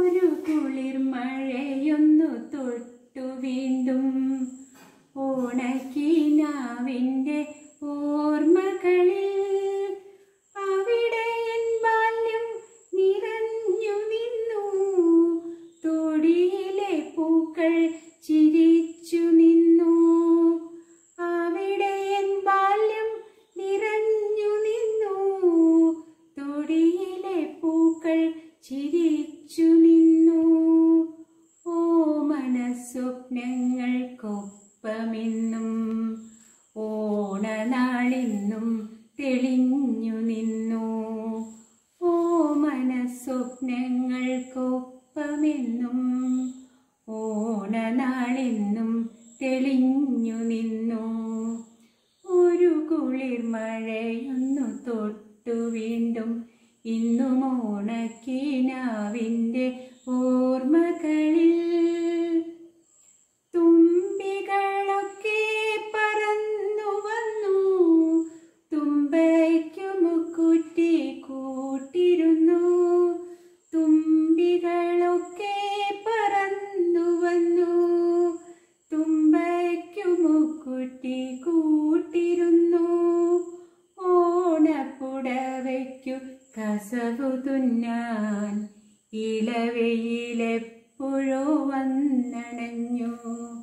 ഒരു കുളിർ മഴയൊന്നു തൊട്ടു വീണ്ടും ഓണക്കിനാവിൻ്റെ ഓർമ്മകളിൽ അവിടെ എൻ ബാല്യം നിറഞ്ഞു നിന്നു തൊടിയിലെ പൂക്കൾ ചിരിച്ചു നിന്നു അവിടെ എൻ ബാല്യം നിറഞ്ഞു നിന്നു തൊടിയിലെ പൂക്കൾ ചിരിച്ചു നിന്നു ഓ മനസ്വപ്നങ്ങൾക്കൊപ്പമെന്നും ഓണനാളിന്നും തെളിഞ്ഞു നിന്നു ഓ മനസ്വപ്നങ്ങൾക്കൊപ്പമെന്നും ഓണനാളിന്നും തെളിഞ്ഞു നിന്നു ഒരു കുളിർ മഴയൊന്നു തൊട്ടു വീണ്ടും ഇന്നും ഓണക്കിനാവിൻ്റെ ഓർമ്മകളിൽ തുമ്പികളൊക്കെ പറന്നു വന്നു തുമ്പയ്ക്കു മുക്കുറ്റി കൂട്ടിരുന്നു തുമ്പികളൊക്കെ പറന്നു വന്നു തുമ്പയ്ക്കു മുക്കുറ്റി കൂട്ടിരുന്നു ഓണപ്പുടവയ്ക്കു കസവു തുന്നാൻ ഇലവെയിലെപ്പോഴോ വന്നണഞ്ഞു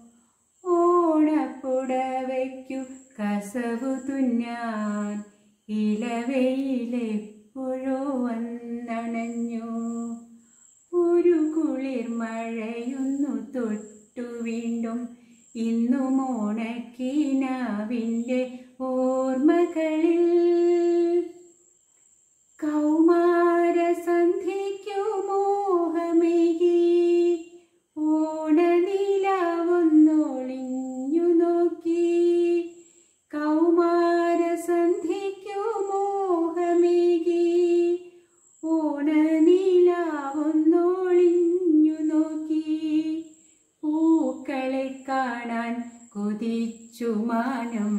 ഓണപ്പുടവയ്ക്കു കസവു തുന്നാൻ ഇലവെയിലെപ്പോഴോ വന്നണഞ്ഞു ഒരു കുളിർ മഴയൊന്നു തൊട്ടു വീണ്ടും ഇന്നും ഓണക്കിനാവിൻ്റെ ഓർമ്മകളിൽ കൗമാരസന്ധിക്കു മോഹമേകി ഓണനിലാവൊന്നൊളിഞ്ഞു നോക്കി കൗമാരസന്ധിക്കു മോഹമേകി ഓണനിലാവൊന്നൊളിഞ്ഞു നോക്കി പൂക്കളെ കാണാൻ കൊതിച്ചു മാനം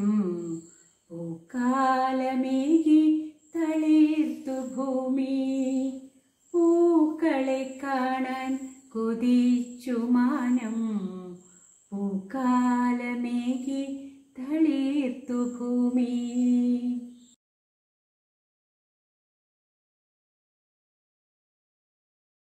പൂക്കാലമേകി തളിർത്തു ഭൂമി പൂക്കളെ കാണാൻ കൊതിച്ചു മാനം പൂക്കാലമേകി തളിർത്തു ഭൂമി